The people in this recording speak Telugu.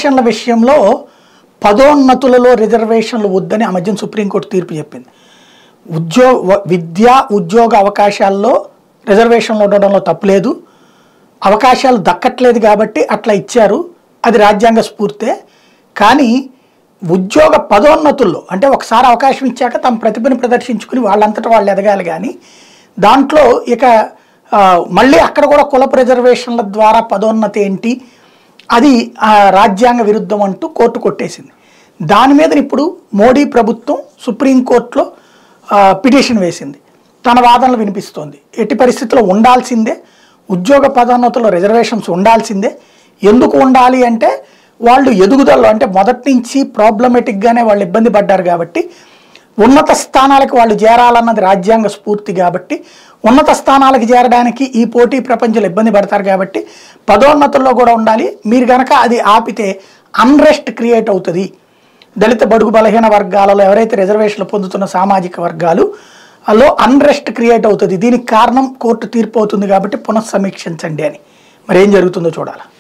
రిజర్వేషన్ల విషయంలో పదోన్నతులలో రిజర్వేషన్లు వద్దని ఆ మధ్యన సుప్రీంకోర్టు తీర్పు చెప్పింది ఉద్యోగ విద్యా ఉద్యోగ అవకాశాల్లో రిజర్వేషన్లు ఉండడంలో తప్పులేదు అవకాశాలు దక్కట్లేదు కాబట్టి అట్లా ఇచ్చారు అది రాజ్యాంగ స్ఫూర్తే కానీ ఉద్యోగ పదోన్నతుల్లో అంటే ఒకసారి అవకాశం ఇచ్చాక తమ ప్రతిభను ప్రదర్శించుకుని వాళ్ళంతటా వాళ్ళు ఎదగాలి కానీ దాంట్లో ఇక ఆ, మళ్ళీ అక్కడ కూడా కులపు రిజర్వేషన్ల ద్వారా పదోన్నతి ఏంటి అది ఆ, రాజ్యాంగ విరుద్ధం అంటూ కోర్టు కొట్టేసింది దాని మీద ఇప్పుడు మోడీ ప్రభుత్వం సుప్రీంకోర్టులో ఆ, పిటిషన్ వేసింది తన వాదనలు వినిపిస్తోంది ఎట్టి పరిస్థితుల్లో ఉండాల్సిందే ఉద్యోగ పదోన్నతుల్లో రిజర్వేషన్స్ ఉండాల్సిందే ఎందుకు ఉండాలి అంటే వాళ్ళు ఎదుగుదలలో అంటే మొదటి నుంచి ప్రాబ్లమేటిక్గానే వాళ్ళు ఇబ్బంది పడ్డారు కాబట్టి ఉన్నత స్థానాలకు వాళ్ళు చేరాలన్నది రాజ్యాంగ స్ఫూర్తి కాబట్టి ఉన్నత స్థానాలకు చేరడానికి ఈ పోటీ ప్రపంచంలో ఇబ్బంది పడతారు కాబట్టి పదోన్నతుల్లో కూడా ఉండాలి మీరు కనుక అది ఆపితే అన్రెస్ట్ క్రియేట్ అవుతుంది దళిత బడుగు బలహీన వర్గాలలో ఎవరైతే రిజర్వేషన్లు పొందుతున్న సామాజిక వర్గాలు లో అన్రెస్ట్ క్రియేట్ అవుతుంది దీనికి కారణం కోర్టు తీర్పు అవుతుంది కాబట్టి పునఃసమీక్షించండి అని మరి ఏం జరుగుతుందో చూడాలి